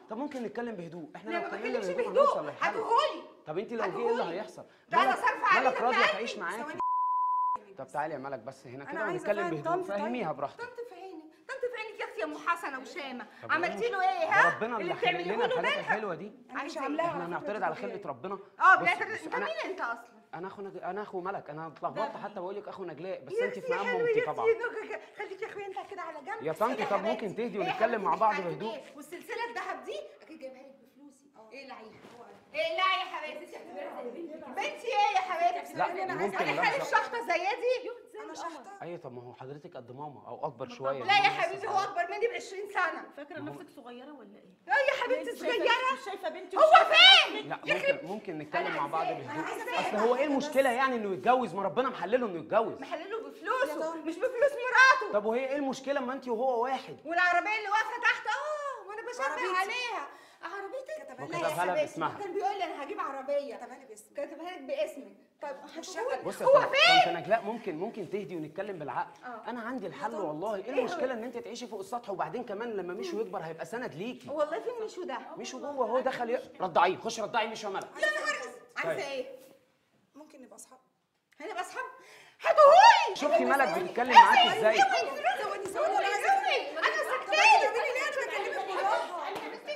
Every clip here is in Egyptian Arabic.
طب ممكن نتكلم بهدوء احنا لا لو ما اتكلمنا بتكلمش بهدوء بهدوء هنوصل لحل هاتهولي طب انت لو جه ايه هاتهولي. اللي هيحصل ده أنا ملك- صارفة عليه ملك راضيه دلوقتي. تعيش معاكي ثواني. طب تعالي يا ملك بس هنا أنا كده عايزة ونتكلم أفهم بهدوء طنط طيب. فهميها براحتك طنط في عينك طنط في عينك يا اختي يا ام حسنه وشامه طب عملتي له ايه ده ها ربنا اللي خلق بتعمليه لنا له الحاجات ده الحلوه دي عايزه عاملاها. ايه احنا هنعترض على خلقه ربنا اه بص- بلا بص، انت أنا- مين انت اصلا انا اخو نج... انا اخو ملك انا اتلخبطت حتى بقول لك اخو نجلاء بس يا انت في أختي مقام حلو مامتي يا طبعا أختي، دوك- خليك يا اخويا انت كده على جنب يا طنط، إيه طب حبيبتي؟ ممكن تهدي إيه يا ونتكلم مع بعض حبيبتي بهدوء؟ إيه؟ والسلسله الذهب دي اكيد جايبها لك بفلوسي ايه لا ايه لا يا حبيبتي انت اعتبرها زي بنتي بنتي ايه يا حبيبتي لا، انا ممكن انا نلاحظ- خالي شحطه زي دي انا شحطه ايوه طب ما هو حضرتك قد ماما او اكبر شويه لا يا حبيبي هو اكبر مني ب 20 سنه فاكره نفسك صغيره ولا ايه؟ لا يا حبيبتي مش شايفة- صغيره مش شايفه بنتي هو ومش شايفة فين لا ممكن ممكن نتكلم أنا مع بعض عايزاه، بهدوء أنا عايزاه. اصل هو ايه المشكله يعني انه يتجوز ما ربنا محلله انه يتجوز محلله يا بفلوسه طنط. مش بفلوس مراته طب وهي ايه المشكله ما انت وهو واحد والعربيه اللي واقفه تحت اه وانا بشبه عربيتي. عليها عربيتك كتبها لا لي. يا كتبها لها حبيبتي، باسمها. كان بيقول لي انا هجيب عربيه كتبها لي باسمي كاتبها لك باسمك طيب هتقول بص يا هو طنط فين طنط نجلاء ممكن ممكن تهدي ونتكلم بالعقل آه. انا عندي الحل والله ايه المشكله ان انت تعيشي فوق السطح وبعدين كمان لما مشوا يكبر هيبقى سند ليكي والله فين مشو ده مشوا جوه هو دخل ي... رضعيه خش رضعيه مش يا ملك يا نهار أسود. عايزه ايه ممكن نبقى اصحاب انا بصحى هاتوهولي شفتي ملك بتتكلم معاكي ازاي ثواني ثواني انا عايزه انا سكتت تعملي ليه انا بكلمك بالراحه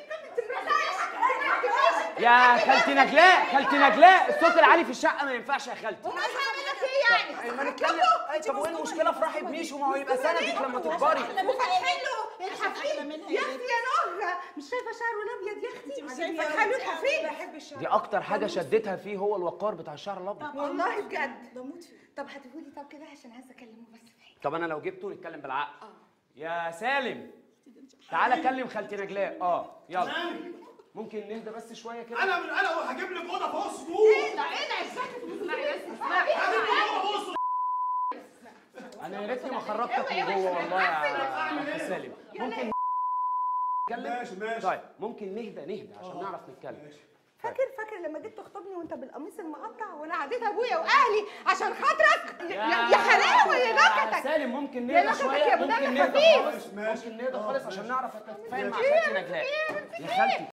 يا خالتي نجلاء خالتي نجلاء الصوت العالي في الشقه ما ينفعش يا خالتي وما هعمل لك ايه يعني ما نتكلم طب وايه المشكله افرحي بميشو ما هو يبقى سندك لما تكبري وفتحي له أحلى الحفيد منها يا يا اختي يا نهى مش شايفه شعره الابيض يا اختي مش شايفة فتحي له الحفيد بحب الشعر دي اكتر حاجه شدتها فيه هو الوقار بتاع الشعر الابيض والله بجد بموت فيه طب هاتهولي طب كده عشان عايزه اكلمه بس في حاجه طب انا لو جبته نتكلم بالعقل يا سالم تعالى كلم خالتي نجلاء اه يلا ممكن نهدى بس شويه كده انا من انا هجيب لك اوضه فوق السطوح ايه ده ايه ده الشكل اسمعي بس اسمعي هجيب لك اوضه فوق السطوح انا يا ريتني ما خرجتك من جوه والله يا أخي سالم ممكن نتكلم ماشي ماشي طيب ممكن نهدى نهدى عشان نعرف نتكلم فاكر فاكر لما جيت تخطبني وانت بالقميص المقطع وانا عديت ابويا واهلي عشان خاطرك يا, يا حلاوه يا نكتك سالم ممكن يا نهدى نكتك شويه يا أبو ممكن دم نهدى خفيف. خالص ممكن نهدى خالص عشان نعرف نتفاهم مع خالتي نجلاء يا خالتي